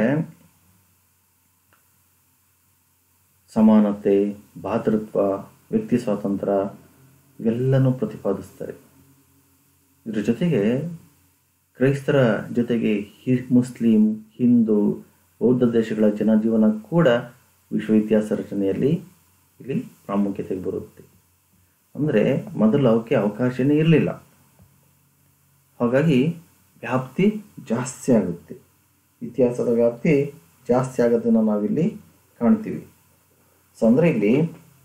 ಸಮಾನತೆ ಭಾತೃತ್ವ ವ್ಯಕ್ತಿ ಸ್ವಾತಂತ್ರ್ಯ ಇವೆಲ್ಲನೂ ಪ್ರತಿಪಾದಿಸ್ತಾರೆ ಇದ್ರ ಜೊತೆಗೆ ಕ್ರೈಸ್ತರ ಜೊತೆಗೆ ಹಿ ಮುಸ್ಲಿಂ ಹಿಂದೂ ಬೌದ್ಧ ದೇಶಗಳ ಜನಜೀವನ ಕೂಡ ವಿಶ್ವ ಇತಿಹಾಸ ರಚನೆಯಲ್ಲಿ ಇಲ್ಲಿ ಪ್ರಾಮುಖ್ಯತೆಗೆ ಬರುತ್ತೆ ಅಂದರೆ ಮೊದಲು ಅವಕ್ಕೆ ಅವಕಾಶನೇ ಇರಲಿಲ್ಲ ಹಾಗಾಗಿ ವ್ಯಾಪ್ತಿ ಜಾಸ್ತಿ ಆಗುತ್ತೆ ಇತಿಹಾಸದ ವ್ಯಾಪ್ತಿ ಜಾಸ್ತಿ ಆಗೋದನ್ನು ನಾವಿಲ್ಲಿ ಕಾಣ್ತೀವಿ ಸೊ ಅಂದರೆ ಇಲ್ಲಿ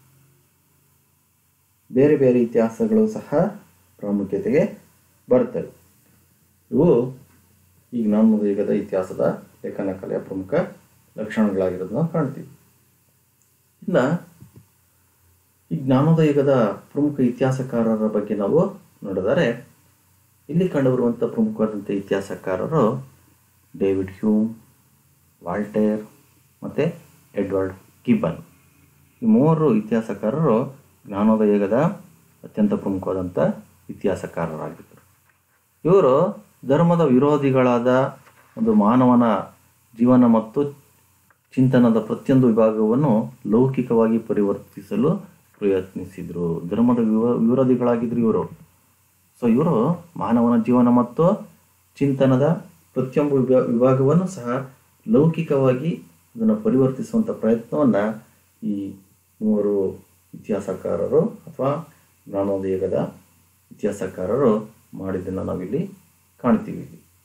ಬೇರೆ ಬೇರೆ ಇತಿಹಾಸಗಳು ಸಹ ಪ್ರಾಮುಖ್ಯತೆಗೆ ಬರ್ತವೆ ಇವು ಈ ಜ್ಞಾನದ ಯುಗದ ಇತಿಹಾಸದ ಲೇಖನ ಕಲೆಯ ಪ್ರಮುಖ ಲಕ್ಷಣಗಳಾಗಿರೋದನ್ನ ಕಾಣ್ತೀವಿ ಇನ್ನು ಈ ಜ್ಞಾನದ ಯುಗದ ಪ್ರಮುಖ ಇತಿಹಾಸಕಾರರ ಬಗ್ಗೆ ನಾವು ನೋಡಿದರೆ ಇಲ್ಲಿ ಕಂಡುಬರುವಂಥ ಪ್ರಮುಖವಾದಂಥ ಇತಿಹಾಸಕಾರರು ಡೇವಿಡ್ ಹ್ಯೂಮ್ ವಾಲ್ಟೇರ್ ಮತ್ತು ಎಡ್ವರ್ಡ್ ಗಿಬ್ಬನ್ ಈ ಮೂವರು ಇತಿಹಾಸಕಾರರು ಜ್ಞಾನೋದ ಯುಗದ ಅತ್ಯಂತ ಪ್ರಮುಖವಾದಂಥ ಇತಿಹಾಸಕಾರರಾಗಿದ್ದರು ಇವರು ಧರ್ಮದ ವಿರೋಧಿಗಳಾದ ಒಂದು ಮಾನವನ ಜೀವನ ಮತ್ತು ಚಿಂತನದ ಪ್ರತಿಯೊಂದು ವಿಭಾಗವನ್ನು ಲೌಕಿಕವಾಗಿ ಪರಿವರ್ತಿಸಲು ಪ್ರಯತ್ನಿಸಿದರು ಧರ್ಮದ ವಿವ ವಿರೋಧಿಗಳಾಗಿದ್ದರು ಇವರು ಸೊ ಇವರು ಮಾನವನ ಜೀವನ ಮತ್ತು ಚಿಂತನದ ಪ್ರತಿಯೊಂದು ವಿಭಾ ವಿಭಾಗವನ್ನು ಸಹ ಲೌಕಿಕವಾಗಿ ಅದನ್ನು ಪರಿವರ್ತಿಸುವಂಥ ಪ್ರಯತ್ನವನ್ನು ಈ ಮೂವರು ಇತಿಹಾಸಕಾರರು ಅಥವಾ ಜ್ಞಾನೋದಯಗದ ಇತಿಹಾಸಕಾರರು ಮಾಡಿದ್ದನ್ನು ನಾವಿಲ್ಲಿ ಕಾಣ್ತೀವಿ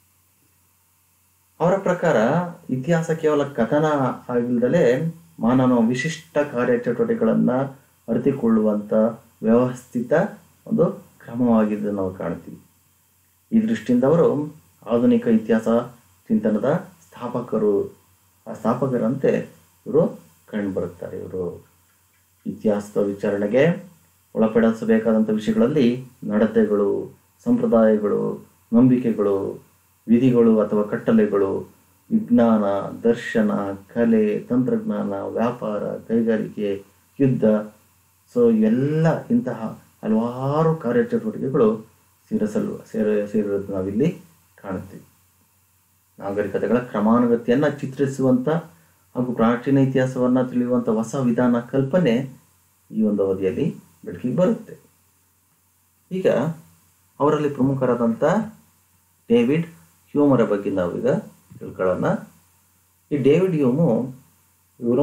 ಅವರ ಪ್ರಕಾರ ಇತಿಹಾಸ ಕೇವಲ ಕಥನ ಆಗಿಲ್ಲದಲೇ ಮಾನವನ ವಿಶಿಷ್ಟ ಕಾರ್ಯಚಟುವಟಿಕೆಗಳನ್ನು ಅರಿತುಕೊಳ್ಳುವಂಥ ವ್ಯವಸ್ಥಿತ ಒಂದು ಕ್ರಮವಾಗಿದ್ದನ್ನು ನಾವು ಕಾಣ್ತೀವಿ ಈ ದೃಷ್ಟಿಯಿಂದ ಅವರು ಆಧುನಿಕ ಇತಿಹಾಸ ಚಿಂತನದ ಸ್ಥಾಪಕರು ಆ ಸ್ಥಾಪಕರಂತೆ ಇವರು ಕಂಡುಬರುತ್ತಾರೆ ಇವರು ಇತಿಹಾಸದ ವಿಚಾರಣೆಗೆ ಒಳಪಡಿಸಬೇಕಾದಂಥ ವಿಷಯಗಳಲ್ಲಿ ನಡತೆಗಳು ಸಂಪ್ರದಾಯಗಳು ನಂಬಿಕೆಗಳು ವಿಧಿಗಳು ಅಥವಾ ಕಟ್ಟಲೆಗಳು ವಿಜ್ಞಾನ ದರ್ಶನ ಕಲೆ ತಂತ್ರಜ್ಞಾನ ವ್ಯಾಪಾರ ಕೈಗಾರಿಕೆ ಯುದ್ಧ ಸೊ ಇವೆಲ್ಲ ಇಂತಹ ಹಲವಾರು ಕಾರ್ಯಚಟುವಟಿಕೆಗಳು ಸೇರಿಸಲು ಸೇರ ಸೇರಿರೋದು ನಾವಿಲ್ಲಿ ಕಾಣ್ತೀವಿ ನಾಗರಿಕತೆಗಳ ಕ್ರಮಾನುಗತಿಯನ್ನು ಚಿತ್ರಿಸುವಂಥ ಹಾಗೂ ಪ್ರಾಚೀನ ಇತಿಹಾಸವನ್ನು ತಿಳಿಯುವಂಥ ಹೊಸ ವಿಧಾನ ಕಲ್ಪನೆ ಈ ಒಂದು ಅವಧಿಯಲ್ಲಿ ಬೆಳಕಿಗೆ ಬರುತ್ತೆ ಈಗ ಅವರಲ್ಲಿ ಪ್ರಮುಖರಾದಂಥ ಡೇವಿಡ್ ಹ್ಯೂಮರ ಬಗ್ಗೆ ನಾವೀಗ ತಿಳ್ಕೊಳ್ಳೋಣ ಈ ಡೇವಿಡ್ ಹ್ಯೂಮು ಇವರು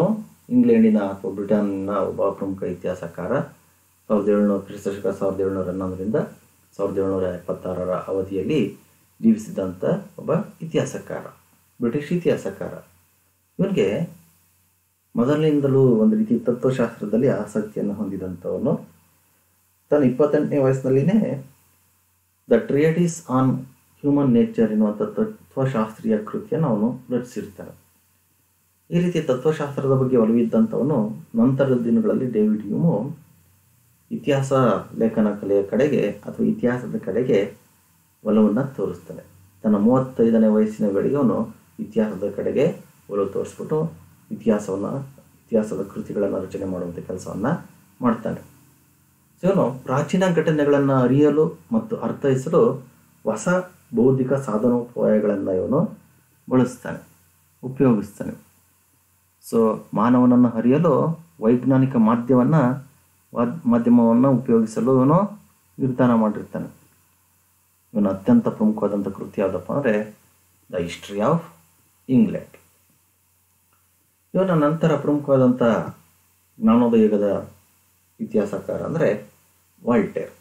ಇಂಗ್ಲೆಂಡಿನ ಅಥವಾ ಬ್ರಿಟನ್ನ ಒಬ್ಬ ಪ್ರಮುಖ ಇತಿಹಾಸಕಾರ ಸಾವಿರದ ಏಳ್ನೂರು ಕ್ರಿಸ್ತಶಕ ಸಾವಿರದ ಏಳ್ನೂರ ಹನ್ನೊಂದರಿಂದ ಸಾವಿರದ ಏಳ್ನೂರ ಎಪ್ಪತ್ತಾರರ ಅವಧಿಯಲ್ಲಿ ಜೀವಿಸಿದಂಥ ಒಬ್ಬ ಇತಿಹಾಸಕಾರ ಬ್ರಿಟಿಷ್ ಇತಿಹಾಸಕಾರ ಇವನಿಗೆ ಮೊದಲಿನಿಂದಲೂ ಒಂದು ರೀತಿ ತತ್ವಶಾಸ್ತ್ರದಲ್ಲಿ ಆಸಕ್ತಿಯನ್ನು ಹೊಂದಿದಂಥವನು ತನ್ನ ಇಪ್ಪತ್ತೆಂಟನೇ ವಯಸ್ಸಿನಲ್ಲಿನೇ the treatise on human nature ಎನ್ನುವಂಥ ತತ್ವಶಾಸ್ತ್ರೀಯ ಕೃತಿಯನ್ನು ಅವನು ರಚಿಸಿರ್ತಾನೆ ಈ ರೀತಿ ತತ್ವಶಾಸ್ತ್ರದ ಬಗ್ಗೆ ಒಲವಿದ್ದಂಥವನು ನಂತರದ ದಿನಗಳಲ್ಲಿ ಡೇವಿಡ್ ಹ್ಯೂಮು ಇತಿಹಾಸ ಲೇಖನ ಕಲೆಯ ಕಡೆಗೆ ಅಥವಾ ಇತಿಹಾಸದ ಕಡೆಗೆ ಒಲವನ್ನು ತೋರಿಸ್ತಾನೆ ತನ್ನ ಮೂವತ್ತೈದನೇ ವಯಸ್ಸಿನ ವೇಳೆಗೆ ಅವನು ಇತಿಹಾಸದ ಕಡೆಗೆ ಒಲವು ತೋರಿಸ್ಬಿಟ್ಟು ಇತಿಹಾಸವನ್ನು ಇತಿಹಾಸದ ಕೃತಿಗಳನ್ನು ರಚನೆ ಮಾಡುವಂಥ ಕೆಲಸವನ್ನು ಮಾಡ್ತಾನೆ ಸೊ ಇವನು ಪ್ರಾಚೀನ ಘಟನೆಗಳನ್ನು ಅರಿಯಲು ಮತ್ತು ಅರ್ಥೈಸಲು ಹೊಸ ಬೌದ್ಧಿಕ ಸಾಧನೋಪಾಯಗಳನ್ನು ಇವನು ಬಳಸ್ತಾನೆ ಉಪಯೋಗಿಸ್ತಾನೆ ಸೊ ಮಾನವನನ್ನು ಅರಿಯಲು ವೈಜ್ಞಾನಿಕ ಮಾಧ್ಯಮವನ್ನು ಮಾಧ್ಯಮವನ್ನು ಉಪಯೋಗಿಸಲು ಇವನು ನಿರ್ಧಾರ ಮಾಡಿರ್ತಾನೆ ಇವನು ಅತ್ಯಂತ ಪ್ರಮುಖವಾದಂಥ ಕೃತಿ ಯಾವುದಪ್ಪ ಅಂದರೆ ದ ಹಿಸ್ಟ್ರಿ ಆಫ್ ಇಂಗ್ಲೆಂಡ್ ಇವನ ನಂತರ ಪ್ರಮುಖವಾದಂಥ ಜ್ಞಾನೋದಯದ ಇತಿಹಾಸಕಾರ ಅಂದರೆ ವಾಲ್ಟೇರ್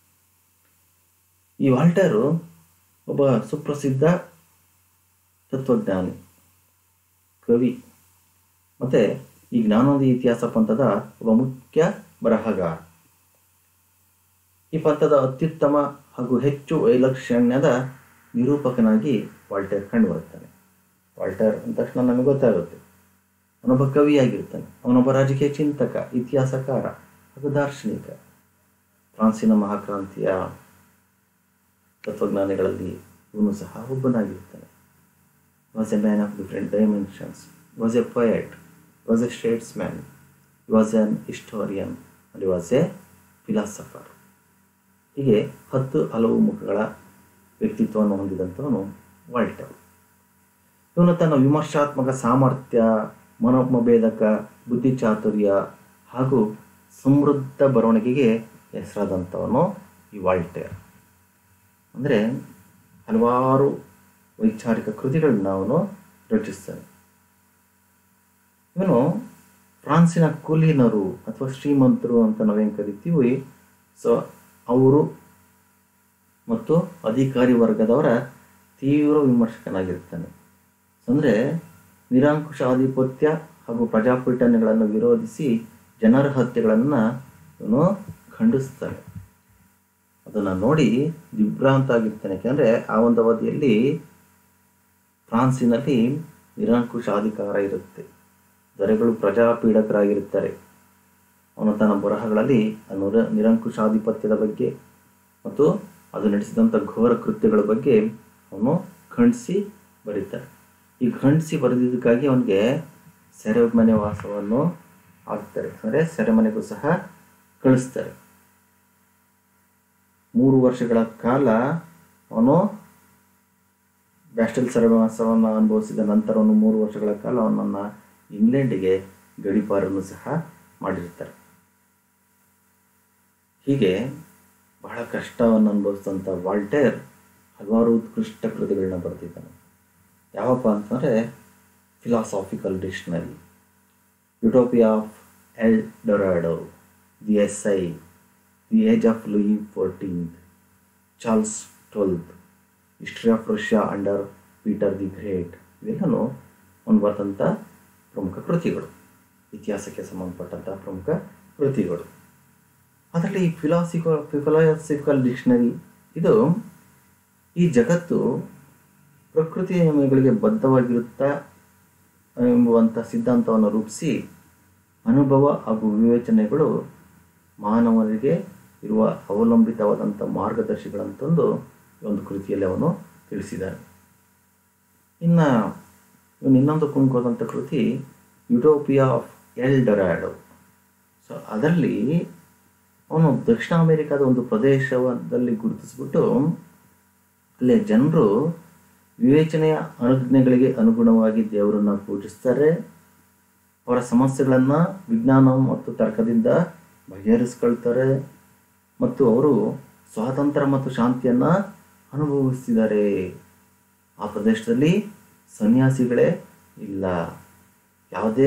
ಈ ವಾಲ್ಟೇರು ಒಬ್ಬ ಸುಪ್ರಸಿದ್ಧ ತತ್ವಜ್ಞಾನಿ ಕವಿ ಮತ್ತು ಈ ಜ್ಞಾನೋದಯ ಇತಿಹಾಸ ಪಂಥದ ಒಬ್ಬ ಮುಖ್ಯ ಬರಹಗಾರ ಈ ಪಂಥದ ಅತ್ಯುತ್ತಮ ಹಾಗೂ ಹೆಚ್ಚು ವೈಲಕ್ಷಣ್ಯದ ನಿರೂಪಕನಾಗಿ ವಾಲ್ಟೇರ್ ಕಂಡುಬರುತ್ತಾನೆ ವಾಲ್ಟೇರ್ ಅಂದ ತಕ್ಷಣ ನಮಗೆ ಗೊತ್ತಾಗುತ್ತೆ ಅವನೊಬ್ಬ ಕವಿಯಾಗಿರ್ತಾನೆ ಅವನೊಬ್ಬ ರಾಜಕೀಯ ಚಿಂತಕ ಇತಿಹಾಸಕಾರ ಹಾಗೂ ದಾರ್ಶನಿಕ ಫ್ರಾನ್ಸಿನ ಮಹಾಕ್ರಾಂತಿಯ ತತ್ವಜ್ಞಾನಿಗಳಲ್ಲಿ ಇವನು ಸಹ ಒಬ್ಬನಾಗಿರ್ತಾನೆ was a man of different dimensions was a poet was a statesman was an historian and was a philosopher ಹೀಗೆ ಹತ್ತು ಹಲವು ಮುಖಗಳ ವ್ಯಕ್ತಿತ್ವವನ್ನು ಹೊಂದಿದಂಥವನು ವಾಲ್ಟರ್ ಇವನು ತನ್ನ ವಿಮರ್ಶಾತ್ಮಕ ಸಾಮರ್ಥ್ಯ ಮನೋಭೇದಕ ಬುದ್ಧಿಚಾತುರ್ಯ ಹಾಗೂ ಸಮೃದ್ಧ ಬರವಣಿಗೆಗೆ ಹೆಸರಾದಂಥವನು ಈ ವಾಲ್ಟೇರ್ ಅಂದರೆ ಹಲವಾರು ವೈಚಾರಿಕ ಕೃತಿಗಳನ್ನ ಅವನು ರಚಿಸ್ತಾನೆ ಇವನು ಫ್ರಾನ್ಸಿನ ಕುಲೀನರು ಅಥವಾ ಶ್ರೀಮಂತರು ಅಂತ ನಾವೇನು ಕರಿತೀವಿ ಸೊ ಅವರು ಮತ್ತು ಅಧಿಕಾರಿ ವರ್ಗದವರ ತೀವ್ರ ವಿಮರ್ಶಕನಾಗಿರ್ತಾನೆ ಅಂದರೆ ನಿರಂಕುಶ ಆಧಿಪತ್ಯ ಹಾಗೂ ಪ್ರಜಾಪೀಠನೆಗಳನ್ನು ವಿರೋಧಿಸಿ ಜನರ ಹತ್ಯೆಗಳನ್ನು ಇವನು ಖಂಡಿಸ್ತಾನೆ ಅದನ್ನು ನೋಡಿ ದಿಗ್ಭ್ರಾಂತ ಆಗಿರ್ತಾನೆ ಯಾಕೆಂದರೆ ಆ ಒಂದು ಅವಧಿಯಲ್ಲಿ ಫ್ರಾನ್ಸಿನಲ್ಲಿ ನಿರಂಕುಶ ಅಧಿಕಾರ ಇರುತ್ತೆ ದೊರೆಗಳು ಪ್ರಜಾಪೀಡಕರಾಗಿರುತ್ತಾರೆ ಅವನು ತನ್ನ ಬರಹಗಳಲ್ಲಿ ಆ ನುರ ನಿರಂಕುಶಾಧಿಪತ್ಯದ ಬಗ್ಗೆ ಮತ್ತು ಅದು ನಡೆಸಿದಂಥ ಘೋರ ಕೃತ್ಯಗಳ ಬಗ್ಗೆ ಅವನು ಖಂಡಿಸಿ ಬರೀತಾರೆ ಈ ಖಂಡಿಸಿ ಬರೆದಿದ್ದಕ್ಕಾಗಿ ಅವನಿಗೆ ಸೆರೆಮನೆ ವಾಸವನ್ನು ಹಾಕ್ತಾರೆ ಅಂದರೆ ಸೆರೆಮನೆಗೂ ಸಹ ಕಳಿಸ್ತಾರೆ ಮೂರು ವರ್ಷಗಳ ಕಾಲ ಅವನು ಬ್ಯಾಸ್ಟಲ್ ಸೆರೆವಾಸವನ್ನು ಅನುಭವಿಸಿದ ನಂತರ ಅವನು ಮೂರು ವರ್ಷಗಳ ಕಾಲ ಅವನನ್ನು ಇಂಗ್ಲೆಂಡಿಗೆ ಗಡಿಪಾರನ್ನು ಸಹ ಮಾಡಿರ್ತಾರೆ ಹೀಗೆ ಬಹಳ ಕಷ್ಟವನ್ನು ಅನುಭವಿಸಿದಂಥ ವಾಲ್ಟೇರ್ ಹಲವಾರು ಉತ್ಕೃಷ್ಟ ಕೃತಿಗಳನ್ನ ಬರೆದಿದ್ದಾನೆ ಯಾವಪ್ಪ ಅಂತಂದರೆ philosophical dictionary Utopia of El Dorado the essay the age of Louis fourteenth Charles twelfth history of Russia under Peter the Great ಇವೆಲ್ಲನೂ ಒಂದು ಬರೆದಂಥ ಪ್ರಮುಖ ಕೃತಿಗಳು ಇತಿಹಾಸಕ್ಕೆ ಸಂಬಂಧಪಟ್ಟಂಥ ಪ್ರಮುಖ ಕೃತಿಗಳು ಅದರಲ್ಲಿ ಫಿಲಾಸಿಕೋ ಫಿಲಾಸಿಕಲ್ ಡಿಕ್ಷನರಿ ಇದು ಈ ಜಗತ್ತು ಪ್ರಕೃತಿ ನಿಯಮಗಳಿಗೆ ಬದ್ಧವಾಗಿರುತ್ತಾ ಎಂಬುವಂಥ ಸಿದ್ಧಾಂತವನ್ನು ರೂಪಿಸಿ ಅನುಭವ ಹಾಗೂ ವಿವೇಚನೆಗಳು ಮಾನವರಿಗೆ ಇರುವ ಅವಲಂಬಿತವಾದಂಥ ಮಾರ್ಗದರ್ಶಿಗಳಂತಂದು ಈ ಒಂದು ಕೃತಿಯಲ್ಲಿ ಅವನು ತಿಳಿಸಿದ್ದಾನೆ ಇನ್ನು ಇವನು ಇನ್ನೊಂದು ಪ್ರಮುಖವಾದಂಥ ಕೃತಿ Utopia of El Dorado so ಅದರಲ್ಲಿ ಅವನು ದಕ್ಷಿಣ ಅಮೆರಿಕಾದ ಒಂದು ಪ್ರದೇಶದಲ್ಲಿ ಗುರುತಿಸ್ಬಿಟ್ಟು ಅಲ್ಲಿ ಜನರು ವಿವೇಚನೆಯ ಅನುಜ್ಞೆಗಳಿಗೆ ಅನುಗುಣವಾಗಿ ದೇವರನ್ನು ಪೂಜಿಸ್ತಾರೆ ಅವರ ಸಮಸ್ಯೆಗಳನ್ನು ವಿಜ್ಞಾನ ಮತ್ತು ತರ್ಕದಿಂದ ಬಗೆಹರಿಸ್ಕೊಳ್ತಾರೆ ಮತ್ತು ಅವರು ಸ್ವಾತಂತ್ರ್ಯ ಮತ್ತು ಶಾಂತಿಯನ್ನು ಅನುಭವಿಸ್ತಿದ್ದಾರೆ ಆ ಪ್ರದೇಶದಲ್ಲಿ ಸನ್ಯಾಸಿಗಳೇ ಇಲ್ಲ ಯಾವುದೇ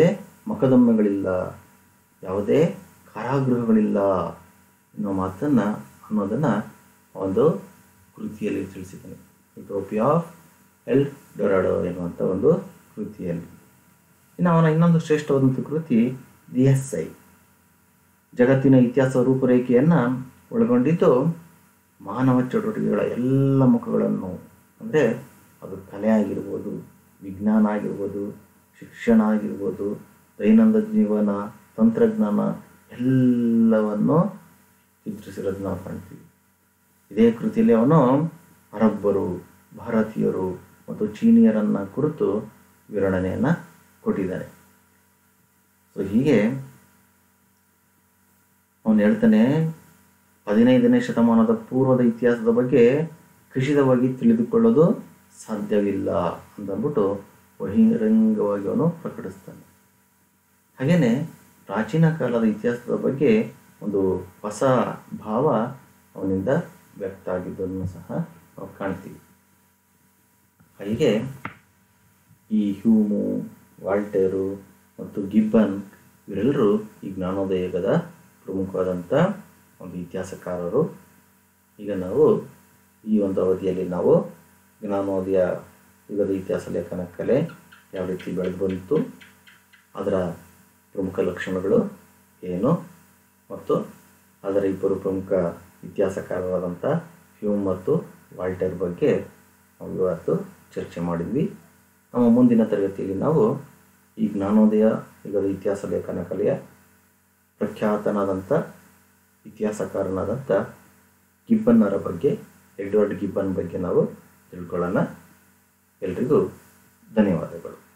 ಮೊಕದ್ದಮೆಗಳಿಲ್ಲ ಯಾವುದೇ ಕಾರಾಗೃಹಗಳಿಲ್ಲ ಅನ್ನೋ ಮಾತನ್ನು ಅನ್ನೋದನ್ನು ಒಂದು ಕೃತಿಯಲ್ಲಿ ತಿಳಿಸಿದ್ದಾನೆ ಯುಟೋಪಿಯಾ ಆಫ್ ಎಲ್ ಡೊರಾಡೋ ಎನ್ನುವಂಥ ಒಂದು ಕೃತಿಯಲ್ಲಿ ಇನ್ನು ಅವನ ಇನ್ನೊಂದು ಶ್ರೇಷ್ಠವಾದಂಥ ಕೃತಿ ದಿ ಎಸ್ ಐ ಜಗತ್ತಿನ ಇತಿಹಾಸ ರೂಪುರೇಖೆಯನ್ನು ಒಳಗೊಂಡಿದ್ದು ಮಾನವ ಚಟುವಟಿಕೆಗಳ ಎಲ್ಲ ಮುಖಗಳನ್ನು ಅಂದರೆ ಅದು ಕಲೆ ಆಗಿರ್ಬೋದು ವಿಜ್ಞಾನ ಆಗಿರ್ಬೋದು ಶಿಕ್ಷಣ ಆಗಿರ್ಬೋದು ದೈನಂದಿನ ಜೀವನ ತಂತ್ರಜ್ಞಾನ ಎಲ್ಲವನ್ನು ಚಿತ್ರಿಸಿರೋದು ನಾವು ಕಾಣ್ತೀವಿ ಇದೇ ಕೃತಿಯಲ್ಲಿ ಅವನು ಅರಬ್ಬರು ಭಾರತೀಯರು ಮತ್ತು ಚೀನಿಯರನ್ನು ಕುರಿತು ವಿವರಣೆಯನ್ನು ಕೊಟ್ಟಿದ್ದಾನೆ ಸೊ ಹೀಗೆ ಅವನು ಹೇಳ್ತಾನೆ ಹದಿನೈದನೇ ಶತಮಾನದ ಪೂರ್ವದ ಇತಿಹಾಸದ ಬಗ್ಗೆ ಖಚಿತವಾಗಿ ತಿಳಿದುಕೊಳ್ಳೋದು ಸಾಧ್ಯವಿಲ್ಲ ಅಂತಂದ್ಬಿಟ್ಟು ಬಹಿರಂಗವಾಗಿ ಅವನು ಪ್ರಕಟಿಸ್ತಾನೆ ಹಾಗೆಯೇ ಪ್ರಾಚೀನ ಕಾಲದ ಇತಿಹಾಸದ ಬಗ್ಗೆ ಒಂದು ಹೊಸ ಭಾವ ಅವನಿಂದ ವ್ಯಕ್ತ ಆಗಿದ್ದನ್ನು ಸಹ ನಾವು ಕಾಣ್ತೀವಿ ಹೀಗೆ ಈ ಹ್ಯೂಮು ವಾಲ್ಟೇರು ಮತ್ತು ಗಿಬ್ಬನ್ ಇವರೆಲ್ಲರೂ ಈ ಜ್ಞಾನೋದಯ ಯುಗದ ಪ್ರಮುಖವಾದಂಥ ಒಂದು ಇತಿಹಾಸಕಾರರು ಈಗ ನಾವು ಈ ಒಂದು ಅವಧಿಯಲ್ಲಿ ನಾವು ಜ್ಞಾನೋದಯ ಯುಗದ ಇತಿಹಾಸ ಲೇಖನ ಕಲೆ ಯಾವ ರೀತಿ ಬೆಳೆದು ಬಂತು ಅದರ ಪ್ರಮುಖ ಲಕ್ಷಣಗಳು ಏನು ಮತ್ತು ಅದರ ಇಬ್ಬರು ಪ್ರಮುಖ ಇತಿಹಾಸಕಾರರಾದಂಥ ಹ್ಯೂಮ್ ಮತ್ತು ವಾಲ್ಟರ್ ಬಗ್ಗೆ ನಾವು ಇವತ್ತು ಚರ್ಚೆ ಮಾಡಿದ್ವಿ ನಮ್ಮ ಮುಂದಿನ ತರಗತಿಯಲ್ಲಿ ನಾವು ಈ ಜ್ಞಾನೋದಯ ಯುಗದ ಇತಿಹಾಸ ಲೇಖನ ಕಲೆಯ ಪ್ರಖ್ಯಾತನಾದಂಥ ಇತಿಹಾಸಕಾರನಾದಂಥ ಗಿಬ್ಬನ್ನರ ಬಗ್ಗೆ ಎಡ್ವರ್ಡ್ ಗಿಬ್ಬನ್ ಬಗ್ಗೆ ನಾವು ತಿಳ್ಕೊಳ್ಳೋಣ ಎಲ್ರಿಗೂ ಧನ್ಯವಾದಗಳು